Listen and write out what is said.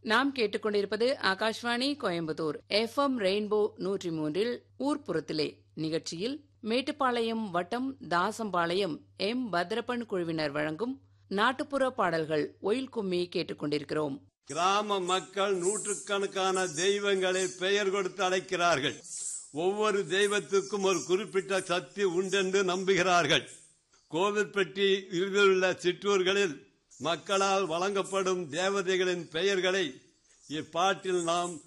நாம் கேட்டுக்கொண்டிருப்பது Akashvani Coimbatore FM rainbow நூற்றி மூன்றில் ஊர்ப்புறத்திலே நிகழ்ச்சியில் மேட்டுப்பாளையம் வட்டம் தாசம்பாளையம் எம் பத்ரப்பன் குழுவினர் வழங்கும் நாட்டுப்புற பாடல்கள் ஒயில் கும்மி கேட்டுக்கொண்டிருக்கிறோம் கிராம மக்கள் நூற்றுக்கணக்கான தெய்வங்களை பெயர் கொடுத்து அழைக்கிறார்கள் ஒவ்வொரு தெய்வத்துக்கும் ஒரு குறிப்பிட்ட சக்தி உண்டென்று நம்புகிறார்கள் கோவில்பட்டி உள்ள சிற்றூர்களில் மக்களால் வழங்கப்படும் தேவதைகளின் பெயர்களை இப்பாட்டில் நாம்